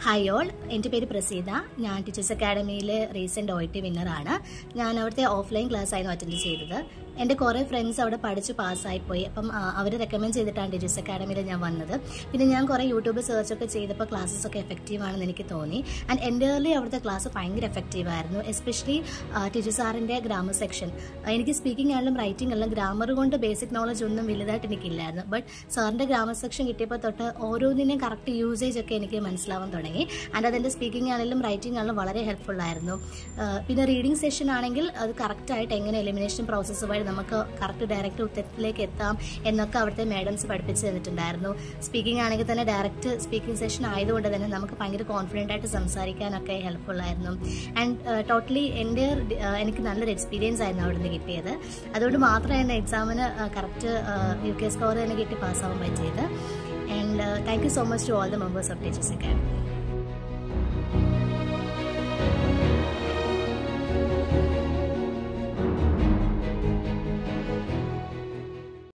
hi all എൻ്റെ പേര് പ്രസീത ഞാൻ ടീച്ചേഴ്സ് അക്കാഡമിയിലെ റീസെൻറ്റ് ഒ ടി വിന്നറാണ് ഞാൻ അവിടുത്തെ ഓഫ്ലൈൻ ക്ലാസ് ആയിരുന്നു അറ്റൻഡ് ചെയ്തത് എൻ്റെ കുറേ ഫ്രണ്ട്സ് അവിടെ പഠിച്ച് പാസ്സായി പോയി അപ്പം അവർ റെക്കമെൻഡ് ചെയ്തിട്ടാണ് ടീച്ചേഴ്സ് അക്കാഡമിയിൽ ഞാൻ വന്നത് പിന്നെ ഞാൻ കുറേ യൂട്യൂബ് സെർച്ച് ഒക്കെ ചെയ്തപ്പോൾ ക്ലാസ്സസ് ഒക്കെ എഫക്റ്റീവ് ആണെന്ന് എനിക്ക് തോന്നി ആൻഡ് എൻ്റർലി അവിടുത്തെ ക്ലാസ് ഭയങ്കര എഫക്റ്റീവ് ആയിരുന്നു എസ്പെഷ്യലി ടീച്ചർ സാറിൻ്റെ ഗ്രാമർ സെക്ഷൻ എനിക്ക് സ്പീക്കിംഗ് ആണെങ്കിലും റൈറ്റിംഗ് എല്ലാം ഗ്രാമർ കൊണ്ട് ബേസിക് നോളജ് ഒന്നും വലുതായിട്ട് എനിക്കില്ലായിരുന്നു ബട്ട് സാറിൻ്റെ ഗ്രാമർ സെക്ഷൻ കിട്ടിയപ്പോൾ തൊട്ട് ഓരോന്നിനെയും കറക്റ്റ് യൂസേജ് ഒക്കെ എനിക്ക് മനസ്സിലാവാൻ തുടങ്ങി ആൻഡ് അതെൻ്റെ സ്പീക്കിംഗ് ആണെങ്കിലും റൈറ്റിംഗ് ആണെങ്കിലും വളരെ ഹെൽപ്ഫുൾ ആയിരുന്നു പിന്നെ റീഡിംഗ് സെഷൻ ആണെങ്കിൽ അത് കറക്റ്റായിട്ട് എങ്ങനെ എലിമിനേഷൻ പ്രോസസ്സ് വഴി നമുക്ക് കറക്റ്റ് ഡയറക്റ്റ് ഉത്തരത്തിലേക്ക് എത്താം എന്നൊക്കെ അവിടുത്തെ മാഡംസ് പഠിപ്പിച്ച് തന്നിട്ടുണ്ടായിരുന്നു സ്പീക്കിംഗ് ആണെങ്കിൽ തന്നെ ഡയറക്റ്റ് സ്പീക്കിംഗ് സെഷൻ ആയതുകൊണ്ട് തന്നെ നമുക്ക് ഭയങ്കര കോൺഫിഡൻ്റ് ആയിട്ട് സംസാരിക്കാനൊക്കെ ഹെൽപ്ഫുൾ ആയിരുന്നു ആൻഡ് ടോട്ടലി എൻ്റെ എനിക്ക് നല്ലൊരു എക്സ്പീരിയൻസ് ആയിരുന്നു അവിടെ നിന്ന് കിട്ടിയത് അതുകൊണ്ട് മാത്രമാണ് എക്സാമിന് കറക്റ്റ് യു കെ സ്കോർ തന്നെ കിട്ടി പാസ്സാവാൻ പറ്റിയത് and thank you so much to all the members of teachers academy